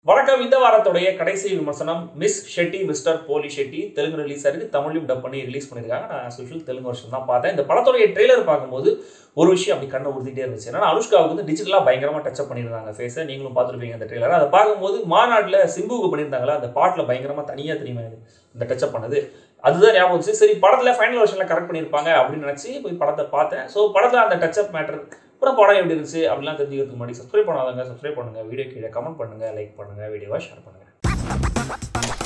வணக்கம் இந்த வாரத்துடைய கடைசி விமர்சனம் மிஸ் ஷெட்டி மிஸ்டர் போலி ஷெட்டி தெலுங்கு ரிலீஸ் ஆயிருக்கு தமிழையும் டப் பண்ணி ரிலீஸ் பண்ணியிருக்காங்க நான் சுஷில் தெலுங்கு வருஷம் தான் பார்த்தேன் இந்த படத்துடைய ட்ரெய்லர் பார்க்கும்போது ஒரு விஷயம் அப்படி கண்ணை உறுத்திட்டே இருந்துச்சு ஏன்னா அனுஷ்காவுக்கு வந்து டிஜிட்டலாக பயங்கரமாக டச்சப் பண்ணியிருந்தாங்க ஃபேஸை நீங்களும் பார்த்துருப்பீங்க அந்த ட்ரெய்லர் அதை பார்க்கும்போது மாநாட்டில் சிம்புவுக்கு பண்ணியிருந்தாங்களா அந்த பாட்டில் பயங்கரமாக தனியாக தெரியுமா இது இந்த டச்சப் பண்ணது அதுதான் ஞாபகம் வந்துச்சு சரி படத்தில் ஃபைனல் வருஷனில் கரெக்ட் பண்ணியிருப்பாங்க அப்படின்னு நினச்சி போய் படத்தை பார்த்தேன் ஸோ படத்தில் அந்த டச்சப் மேட்டர் அப்புறம் படம் எப்படி இருந்துச்சு அப்படிலாம் தெரிஞ்சுக்கிறதுக்கு முன்னாடி சப்ஸ்கிரைப் பண்ணாதவங்க சப்ஸ்கிரைப் பண்ணுங்க வீடியோ கீழே கமெண்ட் பண்ணுங்க லைக் பண்ணுங்க வீடியோவை ஷேர் பண்ணுங்க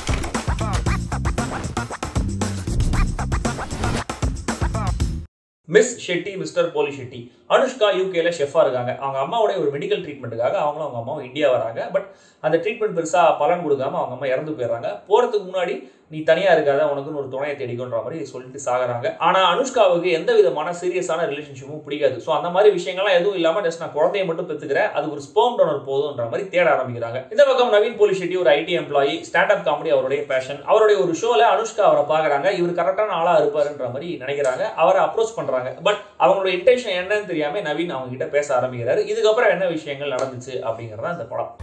மிஸ் ஷெட்டி மிஸ்டர் போலி ஷெட்டி அனுஷ்கா யூகேல ஷெஃபாக இருக்காங்க அவங்க அம்மாவுடைய ஒரு மெடிக்கல் ட்ரீட்மெண்ட்டுக்காக அவங்களும் அவங்க அம்மாவும் இந்தியா வராங்க பட் அந்த ட்ரீட்மெண்ட் பெருசாக பலன் கொடுக்காம அவங்க அம்மா இறந்து போயிடுறாங்க போகிறதுக்கு முன்னாடி நீ தனியாக இருக்காத உனக்குன்னு ஒரு துணையை தேடிக்கொன்ற மாதிரி சொல்லிட்டு சாகுறாங்க ஆனால் அனுஷ்காவுக்கு எந்த விதமான சீரியஸான ரிலேஷன்ஷிப்பும் பிடிக்காது ஸோ அந்த மாதிரி விஷயங்கள்லாம் எதுவும் இல்லாமல் ஜஸ்ட் நான் குழந்தைய மட்டும் பெற்றுக்கிறேன் அது ஒரு ஸ்போம் டோனர் போதுன்ற மாதிரி தேட ஆரம்பிக்கிறாங்க இந்த பக்கம் நவீன் போலி ஷெட்டி ஒரு IT employee stand up comedy அவருடைய பேஷன் அவருடைய ஒரு ஷோவில் அனுஷ்கா அவரை பார்க்குறாங்க இவர் கரெக்டான ஆளாக இருப்பாருன்ற மாதிரி நினைக்கிறாங்க அவரை அப்ரோச் பண்ணுறாங்க பட் அவங்களோட இன்டென்ஷன் என்னன்னு தெரியாமல் நவீன் அவங்க கிட்ட பேச ஆரம்பிக்கிறாரு இதுக்கப்புறம் என்ன விஷயங்கள் நடந்துச்சு அப்படிங்கிறது இந்த படம்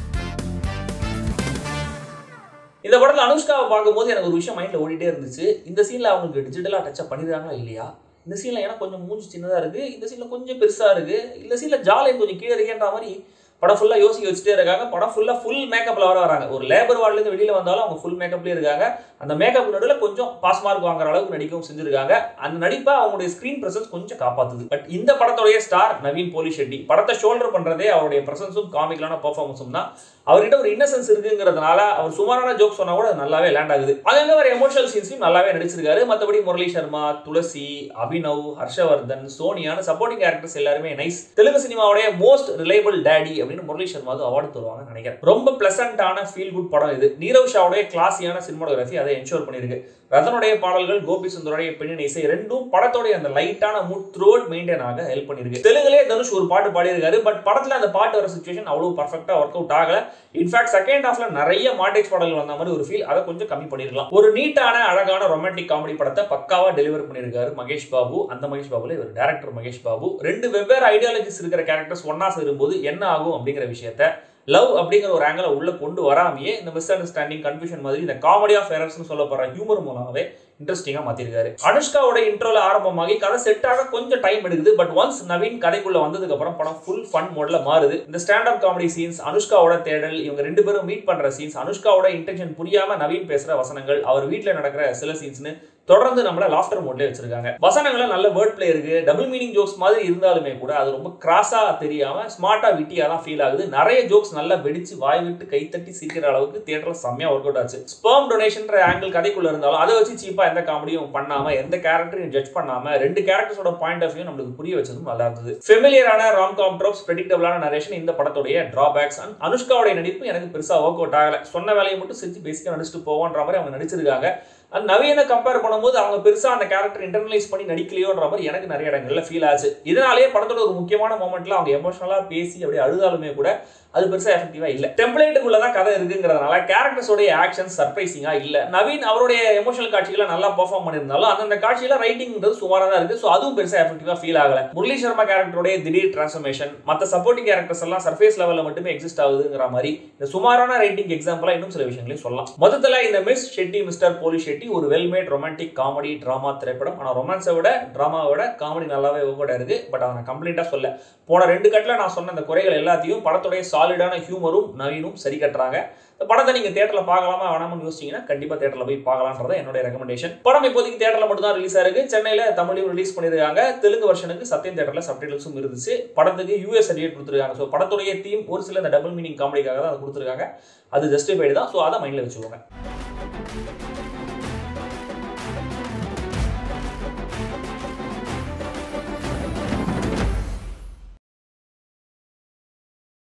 இந்த படத்தில் அனுஷ்காவை பார்க்கும்போது எனக்கு ஒரு விஷயம் மைண்டில் ஓடிட்டே இருந்துச்சு இந்த சீனில் அவங்களுக்கு டிஜிட்டலாக டச்சப் பண்ணிடுறாங்களா இல்லையா இந்த சீனில் ஏன்னா கொஞ்சம் மூஞ்சி சின்னதாக இருக்குது இந்த சீனில் கொஞ்சம் பெருசாக இருக்குது இந்த சீனில் ஜாலியும் கொஞ்சம் கீழே இருக்கேன்ற மாதிரி படம் ஃபுல்லாக யோசிக்க வச்சுட்டே இருக்காங்க படம் ஃபுல்லாக ஃபுல் மேக்கப்பில் வர வராங்க ஒரு லேபர் வார்ட்லேருந்து வெளியில் வந்தாலும் அவங்க ஃபுல் மேக்கப்லேயே இருக்காங்க அந்த மேக்கப் நடுவில் கொஞ்சம் பாஸ் மார்க் வாங்குற அளவுக்கு நடிக்கவும் செஞ்சிருக்காங்க அந்த நடிப்பை அவங்களுடைய ஸ்க்ரீன் பிரசன்ஸ் கொஞ்சம் காப்பாத்துது பட் இந்த படத்துடைய ஸ்டார் நவீன் போலி ஷெட்டி படத்தை ஷோல்டர் பண்ணுறதே அவருடைய பிரசன்ஸும் காமிக்கலான பர்ஃபார்மன்ஸும் தான் அவர்கிட்ட ஒரு இன்னசென்ஸ் இருக்குங்கிறதுனால அவர் சுமாரான ஜோக் சொன்னா கூட அது நல்லாவே லேண்ட் ஆகுது அதே மாதிரி எமோஷனல் சீன்ஸையும் நல்லாவே நடிச்சிருக்காரு மற்றபடி முரளி சர்மா துளசி அபினவ் ஹர்ஷவர்தன் சோனியான சப்போர்ட்டிங் கேரக்டர்ஸ் எல்லாருமே நைஸ் தெலுங்கு சினிமாவுடைய மோஸ்ட் ரிலையபிள் டேடி அப்படின்னு முரளி சர்மா அவார்டு தருவாங்க நினைக்கிறேன் ரொம்ப பிளசண்டான ஃபீல் குட் படம் இது நீரவ் ஷாவுடைய கிளாஸியான சினிமாடோகிராஃபி அதை என்ஷோர் பண்ணியிருக்கு ரதனுடைய பாடல்கள் கோபி சுந்தருடைய பெண்ணின் இசை ரெண்டும் படத்தோடைய அந்த லைட்டான மூட் த்ரோட் மெயின்டைன் ஆக ஹெல்ப் பண்ணிருக்கு தெலுங்குலே தனுஷ் ஒரு பாட்டு பாடியிருக்காரு பட் படத்துல அந்த பாட்டு வர சுச்சுவேஷன் அவ்வளவு பர்ஃபெக்டா ஒர்க் அவுட் ஆகல இன்ஃபேக்ட் செகண்ட் ஹாஃப்ல நிறைய மாண்டேஜ் பாடல்கள் வந்த மாதிரி ஒரு ஃபீல் அதை கொஞ்சம் கம்மி பண்ணிருக்கலாம் ஒரு நீட்டான அழகான ரொமான்டிக் காமெடி படத்தை பக்காவா டெலிவர் பண்ணியிருக்காரு மகேஷ் பாபு அந்த மகேஷ் பாபுல இவர் டேரக்டர் மகேஷ் பாபு ரெண்டு வெவ்வேறு ஐடியாலஜிஸ் இருக்கிற கேரக்டர்ஸ் ஒன்னா சேரும்போது என்ன ஆகும் அப்படிங்கிற விஷயத்த லவ் அப்படிங்கிற ஒரு ஆங்கிளை உள்ள கொண்டு வராமையே இந்த மிஸ் அண்டர்ஸ்டாண்டிங் கன்ஃபியூஷன் மாதிரி இந்த காமெடி ஆஃப் எரர்ஸ்னு சொல்லப்படுற ஹியூமர் மூலமாவே இன்ட்ரெஸ்டிங்காக மாற்றிருக்காரு அனுஷ்காவோட இன்ட்ரோல ஆரம்பமாகி கதை செட் ஆக கொஞ்சம் டைம் எடுக்குது பட் ஒன்ஸ் நவீன் கதைக்குள்ள வந்ததுக்கு அப்புறம் படம் ஃபுல் ஃபன் மோட்ல மாறுது இந்த ஸ்டாண்ட் அப் காமெடி சீன்ஸ் அனுஷ்காவோட தேடல் இவங்க ரெண்டு பேரும் மீட் பண்ற சீன்ஸ் அனுஷ்காவோட இன்டென்ஷன் புரியாம நவீன் பேசுற வசனங்கள் அவர் வீட்டில் நடக்கிற சில சீன்ஸ்னு தொடர்ந்து நம்மள லாஃப்டர் மோட்லேயே வச்சிருக்காங்க வசனங்கள நல்ல வேர்ட் பிளே இருக்கு டபுள் மீனிங் ஜோக்ஸ் மாதிரி இருந்தாலுமே கூட அது ரொம்ப கிராஸா தெரியாம ஸ்மார்ட்டா விட்டியா தான் ஃபீல் ஆகுது நிறைய ஜோக்ஸ் நல்லா வெடிச்சு வாய் விட்டு கைத்தட்டி சிரிக்கிற அளவுக்கு தியேட்டர்ல செம்மையா ஒர்க் அவுட் ஆச்சு ஸ்பெர்ம் டொனேஷன்ற ஆங்கிள் கதைக்குள்ள இருந்தாலும் அதை வச்சு சீப்பா எந்த காமெடியும் பண்ணாம எந்த கேரக்டரையும் ஜட்ஜ் பண்ணாம ரெண்டு கேரக்டர்ஸோட பாயிண்ட் ஆஃப் வியூ நம்மளுக்கு புரிய வச்சதும் நல்லா இருந்தது ஃபெமிலியரான ராம் காம் ட்ரோப்ஸ் ப்ரெடிக்டபிளான நரேஷன் இந்த படத்துடைய டிராபேக்ஸ் அண்ட் அனுஷ்காவுடைய நடிப்பு எனக்கு பெருசா ஒர்க் அவுட் ஆகல சொன்ன வேலையை மட்டும் செஞ்சு பேசிக்க நடிச்சுட்டு போவோன்ற மாதிரி அவங்க நடிச்சிருக்காங்க அந்த நவீன கம்பேர் பண்ணும்போது அவங்க பெருசா அந்த கேரக்டர் இன்டர்னலைஸ் பண்ணி நடிக்கலையோன்ற மாதிரி எனக்கு நிறைய இடங்கள்ல ஃபீல் ஆச்சு இதனாலேயே படத்தோட ஒரு முக்கியமான மூமெண்ட்ல அவங்க எமோஷனலா பேசி அப்படியே அழுதாலுமே கூட அது பெருசா எஃபெக்டிவா இல்ல டெம்ப்ளேட்டுக்குள்ள தான் கதை இருக்குங்கிறதுனால கேரக்டர்ஸோடைய ஆக்ஷன் சர்ப்ரைசிங்கா இல்ல நவீன் அவருடைய எமோஷனல் காட்சிகளை நல்லா பெர்ஃபார்ம் பண்ணியிருந்தாலும் அந்தந்த காட்சியில ரைட்டிங்ன்றது சுமாரா தான் இருக்கு ஸோ அதுவும் பெருசா எஃபெக்டிவா ஃபீல் ஆகல முரளி சர்மா கேரக்டருடைய திடீர் டிரான்ஸ்ஃபர்மேஷன் மற்ற சப்போர்ட்டிங் கேரக்டர்ஸ் எல்லாம் சர்ஃபேஸ் லெவல்ல மட்டுமே எக்ஸிஸ்ட் ஆகுதுங்கிற மாதிரி இந்த சுமாரான ரைட்டிங் எக்ஸாம்பிளா இன்னும் சில விஷயங்களையும் சொல்லலாம் மொத்தத்துல இந்த மிஸ் ஷெட்டி மிஸ்டர் போலி ஷெட்டி ஒரு வெல்மேட் ரொமான்டிக் காமெடி ட்ராமா திரைப்படம் ஆனால் ரொமான்ஸை விட ட்ராமாவை விட காமெடி நல்லாவே ஒவ்வொரு இருக்கு பட் அதை நான் கம்ப்ளீட்டாக சொல்ல போன ரெண்டு கட்டில் நான் சொன்ன அந்த குறைகள் எல்லாத்தையும் படத்துடைய சாலிடான ஹியூமரும் நவீனும் சரி கட்டுறாங்க இந்த படத்தை நீங்கள் தேட்டரில் பார்க்கலாமா வேணாம்னு யோசிச்சிங்கன்னா கண்டிப்பாக தேட்டரில் போய் பார்க்கலான்றத என்னோட ரெக்கமெண்டேஷன் படம் இப்போதைக்கு தேட்டரில் மட்டும் தான் ரிலீஸ் ஆயிருக்கு சென்னையில் தமிழையும் ரிலீஸ் பண்ணியிருக்காங்க தெலுங்கு வருஷனுக்கு சத்தியம் தேட்டரில் சப்டைட்டில்ஸும் இருந்துச்சு படத்துக்கு யூஎஸ் சர்டிஃபிகேட் கொடுத்துருக்காங்க ஸோ படத்துடைய தீம் ஒரு சில இந்த டபுள் மீனிங் காமெடிக்காக தான் அதை கொடுத்துருக்காங்க அது ஜஸ்டிஃபைடு தான் ஸோ அதை மைண்டில் வச்சுக்கோங்க